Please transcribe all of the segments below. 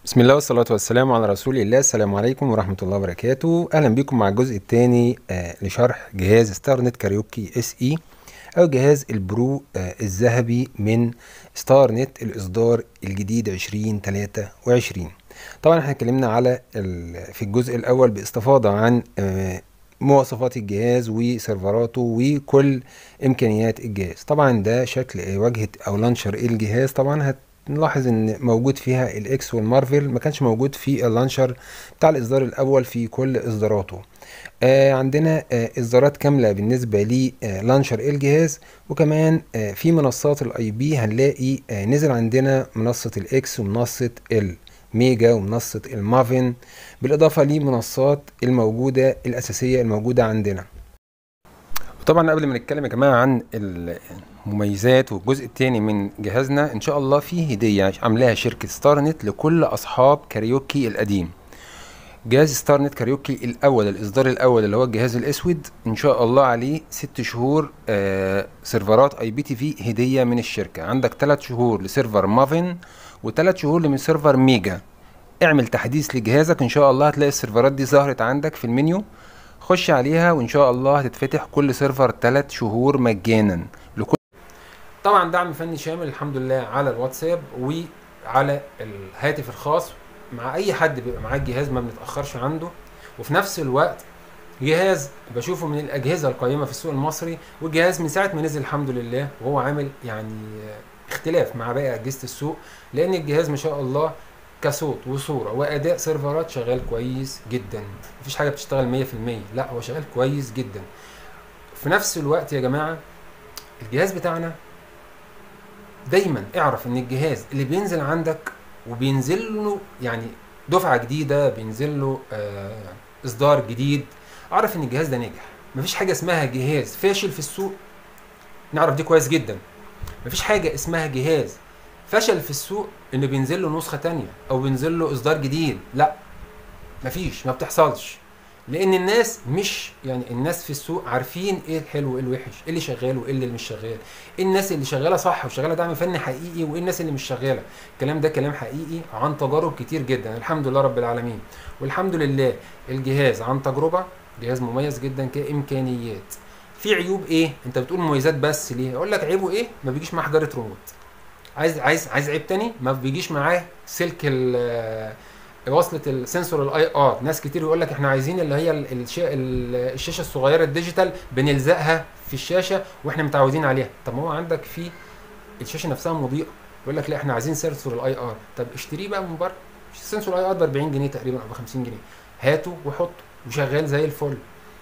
بسم الله والصلاة والسلام على رسول الله السلام عليكم ورحمة الله وبركاته أهلا بكم مع الجزء الثاني لشرح جهاز ستار نت كاريوكي اس اي أو جهاز البرو آه، الذهبي من ستار نت الإصدار الجديد 2023 طبعا احنا اتكلمنا على ال- في الجزء الأول باستفاضة عن آه، مواصفات الجهاز وسيرفراته وكل إمكانيات الجهاز طبعا ده شكل آه، واجهة أو لانشر الجهاز طبعا هنلاحظ ان موجود فيها الاكس والمارفل ما كانش موجود في اللانشر بتاع الاصدار الاول في كل اصداراته آه عندنا آه اصدارات كامله بالنسبه للانشر الجهاز وكمان آه في منصات الاي بي هنلاقي آه نزل عندنا منصه الاكس ومنصه الميجا ومنصه المافن بالاضافه لمنصات الموجوده الاساسيه الموجوده عندنا طبعا قبل ما نتكلم يا جماعه عن المميزات والجزء الثاني من جهازنا ان شاء الله في هديه عاملاها شركه ستار نت لكل اصحاب كاريوكي القديم جهاز ستار نت كاريوكي الاول الاصدار الاول اللي هو الجهاز الاسود ان شاء الله عليه ست شهور آه سيرفرات اي بي تي في هديه من الشركه عندك ثلاث شهور لسيرفر مافن وثلاث شهور من سيرفر ميجا اعمل تحديث لجهازك ان شاء الله هتلاقي السيرفرات دي ظهرت عندك في المنيو خش عليها وان شاء الله هتتفتح كل سيرفر 3 شهور مجانا لكل طبعا دعم فني شامل الحمد لله على الواتساب وعلى الهاتف الخاص مع اي حد بيبقى معاه الجهاز ما بنتاخرش عنده وفي نفس الوقت جهاز بشوفه من الاجهزه القيمه في السوق المصري والجهاز من ساعه ما نزل الحمد لله وهو عامل يعني اختلاف مع باقي اجهزه السوق لان الجهاز ما شاء الله كصوت وصوره واداء سيرفرات شغال كويس جدا مفيش حاجه بتشتغل 100% لا هو شغال كويس جدا في نفس الوقت يا جماعه الجهاز بتاعنا دايما اعرف ان الجهاز اللي بينزل عندك وبينزل له يعني دفعه جديده بينزل له آه اصدار جديد اعرف ان الجهاز ده ناجح مفيش حاجه اسمها جهاز فاشل في السوق نعرف دي كويس جدا مفيش حاجه اسمها جهاز فشل في السوق ان بينزل له نسخه تانية او بينزل له اصدار جديد لا مفيش ما بتحصلش لان الناس مش يعني الناس في السوق عارفين ايه الحلو وايه الوحش ايه اللي شغال وايه اللي مش شغال ايه الناس اللي شغاله صح وشغاله دعم فني حقيقي وايه الناس اللي مش شغاله الكلام ده كلام حقيقي عن تجارب كتير جدا الحمد لله رب العالمين والحمد لله الجهاز عن تجربه جهاز مميز جدا كامكانيات في عيوب ايه انت بتقول مميزات بس ليه اقول لك عيبه ايه ما بيجيش معاه حجره ريموت عايز عايز عايز عيب تاني ما بيجيش معاه سلك ال وصلة السنسور الاي ار ناس كتير يقول لك احنا عايزين اللي هي ال- الش- ال- الشاشه الصغيره الديجيتال بنلزقها في الشاشه واحنا متعودين عليها طب ما هو عندك في الشاشه نفسها مضيئه يقول لك لا احنا عايزين سنسور الاي ار طب اشتريه بقى من بره السنسور الاي ار ب 40 جنيه تقريبا او ب 50 جنيه هاته وحطه وشغال زي الفل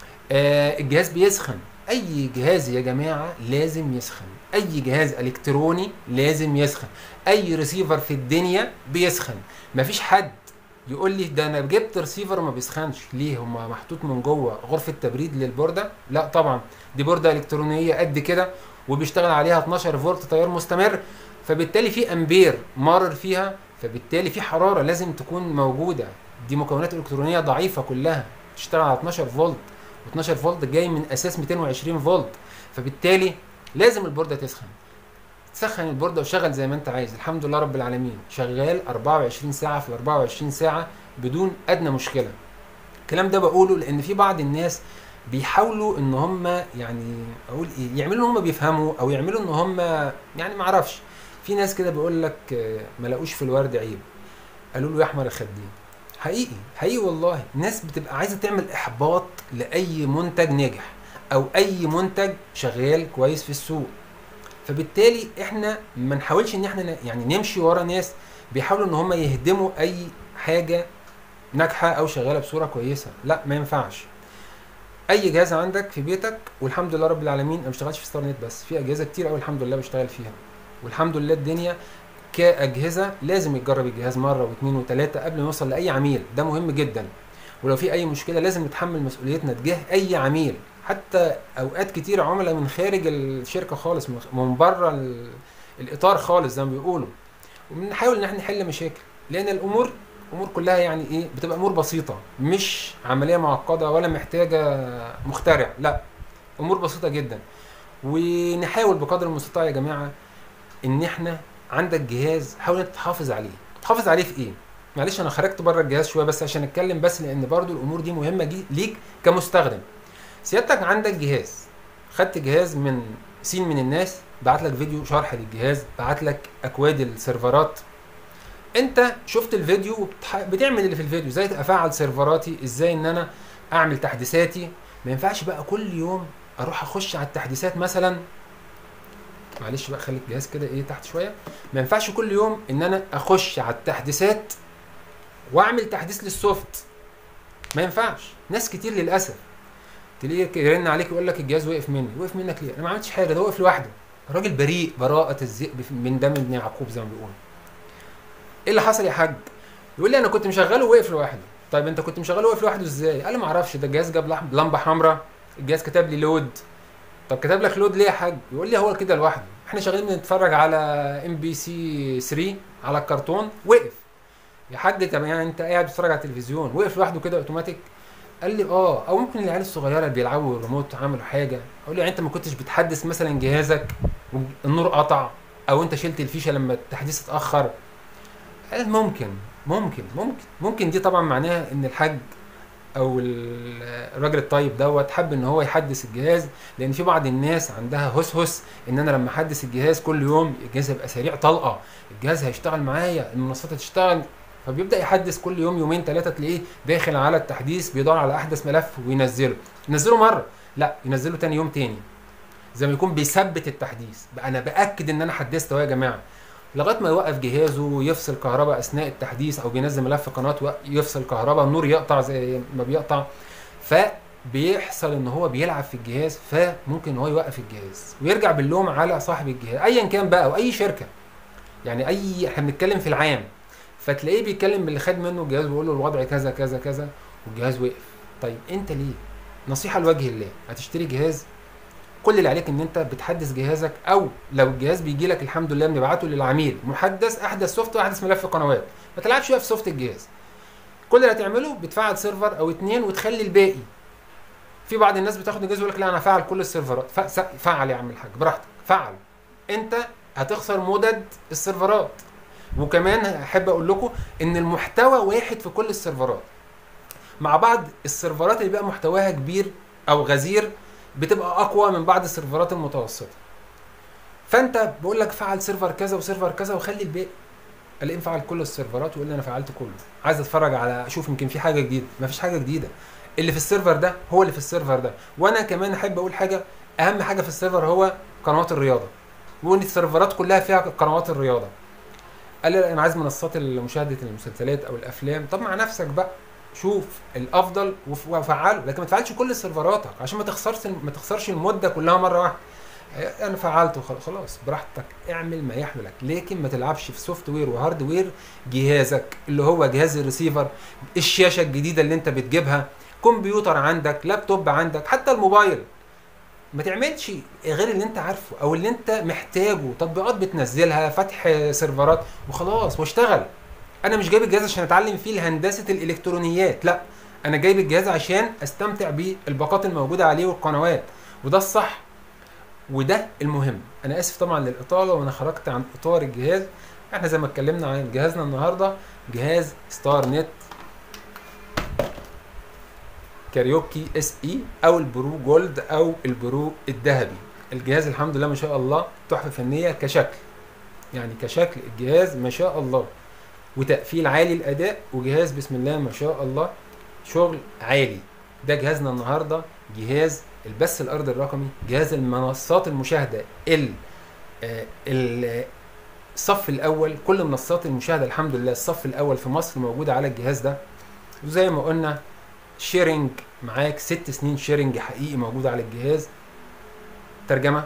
آه الجهاز بيسخن اي جهاز يا جماعه لازم يسخن اي جهاز الكتروني لازم يسخن اي ريسيفر في الدنيا بيسخن مفيش حد يقول لي ده انا جبت ريسيفر ما بيسخنش ليه هما محطوط من جوه غرفه تبريد للبورده لا طبعا دي بورده الكترونيه قد كده وبيشتغل عليها 12 فولت تيار مستمر فبالتالي في امبير مارر فيها فبالتالي في حراره لازم تكون موجوده دي مكونات الكترونيه ضعيفه كلها تشتغل على 12 فولت و12 فولت جاي من اساس 220 فولت فبالتالي لازم البورده تسخن تسخن البورده وشغل زي ما انت عايز الحمد لله رب العالمين شغال 24 ساعه في 24 ساعه بدون ادنى مشكله الكلام ده بقوله لان في بعض الناس بيحاولوا ان هم يعني اقول ايه يعملوا ان هم بيفهموا او يعملوا ان هم يعني ما اعرفش في ناس كده بيقول لك آه، ما لاقوش في الورد عيب قالوا له يا احمر الخدين حقيقي حقيقي والله الناس بتبقى عايزه تعمل احباط لاي منتج ناجح او اي منتج شغال كويس في السوق فبالتالي احنا ما نحاولش ان احنا ن- يعني نمشي ورا ناس بيحاولوا ان هم يهدموا اي حاجه ناجحه او شغاله بصوره كويسه لا ما ينفعش اي جهاز عندك في بيتك والحمد لله رب العالمين انا ما بشتغلش في ستار نت بس في اجهزه كتير قوي الحمد لله بشتغل فيها والحمد لله الدنيا كاجهزه لازم يتجرب الجهاز مره واثنين وثلاثه قبل ما يوصل لاي عميل ده مهم جدا ولو في اي مشكله لازم نتحمل مسؤوليتنا تجاه اي عميل حتى اوقات كتير عملاء من خارج الشركه خالص من- من بره ال- الاطار خالص زي ما بيقولوا وبنحاول ان احنا نحل مشاكل لان الامور امور كلها يعني ايه بتبقى امور بسيطه مش عمليه معقده ولا محتاجه مخترع لا امور بسيطه جدا ونحاول بقدر المستطاع يا جماعه ان احنا عندك جهاز حاول انت تحافظ عليه تحافظ عليه في ايه معلش انا خرجت بره الجهاز شويه بس عشان اتكلم بس لان برضو الامور دي مهمه جي ليك كمستخدم سيادتك عندك جهاز خدت جهاز من سين من الناس بعت لك فيديو شرح للجهاز بعت لك اكواد السيرفرات انت شفت الفيديو بتعمل اللي في الفيديو ازاي افعل سيرفراتي ازاي ان انا اعمل تحديثاتي ما ينفعش بقى كل يوم اروح اخش على التحديثات مثلا معلش بقى خلي الجهاز كده ايه تحت شويه ما ينفعش كل يوم ان انا اخش على التحديثات واعمل تحديث للسوفت ما ينفعش ناس كتير للاسف تلاقيه يرن عليك يقول لك الجهاز وقف مني وقف منك ليه انا ما عملتش حاجه ده وقف لوحده الراجل بريء براءه الذئب من دم ابن يعقوب زي ما بيقولوا ايه اللي حصل يا حاج يقول لي انا كنت مشغله وقف لوحده طيب انت كنت مشغله وقف لوحده ازاي قال لي ما اعرفش ده الجهاز جاب لمبه حمراء الجهاز كتب لي لود طب كتب لك لود ليه يا حاج يقول لي هو كده لوحده احنا شغالين بنتفرج على ام بي سي 3 على الكرتون وقف يا حاج طب يعني انت قاعد بتتفرج على التلفزيون وقف لوحده كده اوتوماتيك قال لي اه او ممكن العيال الصغيره اللي بيلعبوا الريموت عملوا حاجه اقول له يعني انت ما كنتش بتحدث مثلا جهازك والنور قطع او انت شلت الفيشه لما التحديث اتاخر قال ممكن ممكن ممكن ممكن دي طبعا معناها ان الحاج او الراجل الطيب دوت حب ان هو يحدث الجهاز لان في بعض الناس عندها هس ان انا لما احدث الجهاز كل يوم الجهاز هيبقى سريع طلقه الجهاز هيشتغل معايا المنصات هتشتغل فبيبدا يحدث كل يوم يومين ثلاثه تلاقيه داخل على التحديث بيدور على احدث ملف وينزله ينزله مره لا ينزله تاني يوم تاني زي ما يكون بيثبت التحديث بقى انا باكد ان انا حدثت يا جماعه لغايه ما يوقف جهازه ويفصل كهرباء اثناء التحديث او بينزل ملف قناه يفصل كهرباء النور يقطع زي ما بيقطع فبيحصل ان هو بيلعب في الجهاز فممكن ان هو يوقف الجهاز ويرجع باللوم على صاحب الجهاز ايا كان بقى او اي شركه يعني اي احنا بنتكلم في العام فتلاقيه بيتكلم باللي خد منه الجهاز ويقول له الوضع كذا كذا كذا والجهاز وقف طيب انت ليه نصيحه لوجه الله هتشتري جهاز كل اللي عليك ان انت بتحدث جهازك او لو الجهاز بيجي لك الحمد لله بنبعته للعميل محدث احدث سوفت واحدث ملف قنوات ما تلعبش بقى في سوفت الجهاز كل اللي هتعمله بتفعل سيرفر او اتنين وتخلي الباقي في بعض الناس بتاخد الجهاز يقول لك لا انا فعل كل السيرفرات فعل يا عم الحاج براحتك فعل انت هتخسر مدد السيرفرات وكمان احب اقول لكم ان المحتوى واحد في كل السيرفرات مع بعض السيرفرات اللي بقى محتواها كبير او غزير بتبقى اقوى من بعض السيرفرات المتوسطه فانت بقول لك فعل سيرفر كذا وسيرفر كذا وخلي الباقي الاقيه فعل كل السيرفرات ويقول لي انا فعلت كله عايز اتفرج على اشوف يمكن في حاجه جديده مفيش حاجه جديده اللي في السيرفر ده هو اللي في السيرفر ده وانا كمان احب اقول حاجه اهم حاجه في السيرفر هو قنوات الرياضه وان السيرفرات كلها فيها قنوات الرياضه قال لي انا عايز منصات مشاهده المسلسلات او الافلام طب مع نفسك بقى شوف الافضل وفعله لكن ما تفعلش كل سيرفراتك عشان ما تخسرش ما تخسرش المده كلها مره واحده انا فعلته خلاص براحتك اعمل ما يحملك لكن ما تلعبش في سوفت وير وهارد وير جهازك اللي هو جهاز الريسيفر الشاشه الجديده اللي انت بتجيبها كمبيوتر عندك لابتوب عندك حتى الموبايل ما تعملش غير اللي انت عارفه او اللي انت محتاجه تطبيقات بتنزلها فتح سيرفرات وخلاص واشتغل انا مش جايب الجهاز عشان اتعلم فيه هندسه الالكترونيات لا انا جايب الجهاز عشان استمتع بالباقات الموجوده عليه والقنوات وده الصح وده المهم انا اسف طبعا للاطاله وانا خرجت عن اطار الجهاز احنا زي ما اتكلمنا عن جهازنا النهارده جهاز ستار نت كاريوكي اس اي او البرو جولد او البرو الذهبي الجهاز الحمد لله ما شاء الله تحفه فنيه كشكل يعني كشكل الجهاز ما شاء الله وتقفيل عالي الاداء وجهاز بسم الله ما شاء الله شغل عالي ده جهازنا النهارده جهاز البث الارضي الرقمي جهاز المنصات المشاهده ال الصف الاول كل منصات المشاهده الحمد لله الصف الاول في مصر موجوده على الجهاز ده وزي ما قلنا شيرنج معاك ست سنين شيرنج حقيقي موجود على الجهاز ترجمه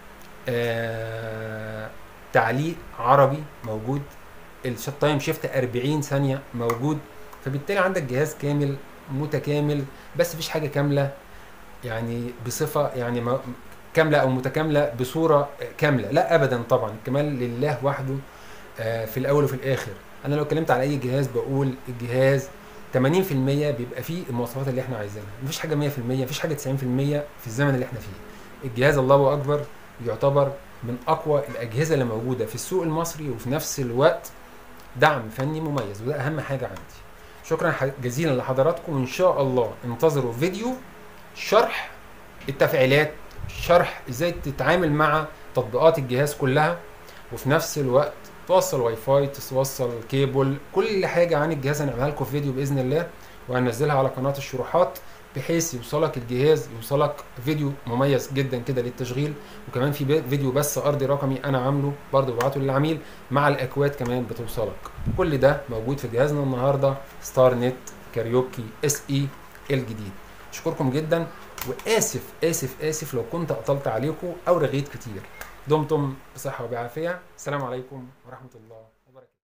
آه تعليق عربي موجود الشوت تايم شيفت 40 ثانيه موجود فبالتالي عندك جهاز كامل متكامل بس مفيش حاجه كامله يعني بصفه يعني ما كامله او متكامله بصوره كامله لا ابدا طبعا الكمال لله وحده آه في الاول وفي الاخر انا لو اتكلمت على اي جهاز بقول الجهاز 80% بيبقى فيه المواصفات اللي احنا عايزينها مفيش حاجه 100% مفيش حاجه 90% في الزمن اللي احنا فيه الجهاز الله اكبر يعتبر من اقوى الاجهزه اللي موجوده في السوق المصري وفي نفس الوقت دعم فني مميز وده اهم حاجه عندي شكرا ح- جزيلا لحضراتكم وان شاء الله انتظروا فيديو شرح التفعيلات شرح ازاي تتعامل مع تطبيقات الجهاز كلها وفي نفس الوقت توصل واي فاي توصل كيبل كل حاجه عن الجهاز هنعملها لكم في فيديو باذن الله وهنزلها على قناه الشروحات بحيث يوصلك الجهاز يوصلك فيديو مميز جدا كده للتشغيل وكمان في بي- فيديو بس ارضي رقمي انا عامله برضه ببعته للعميل مع الاكواد كمان بتوصلك كل ده موجود في جهازنا النهارده ستار نت كاريوكي اس اي الجديد اشكركم جدا واسف اسف اسف لو كنت اطلت عليكم او رغيت كتير دمتم بصحه وبعافيه السلام عليكم ورحمه الله وبركاته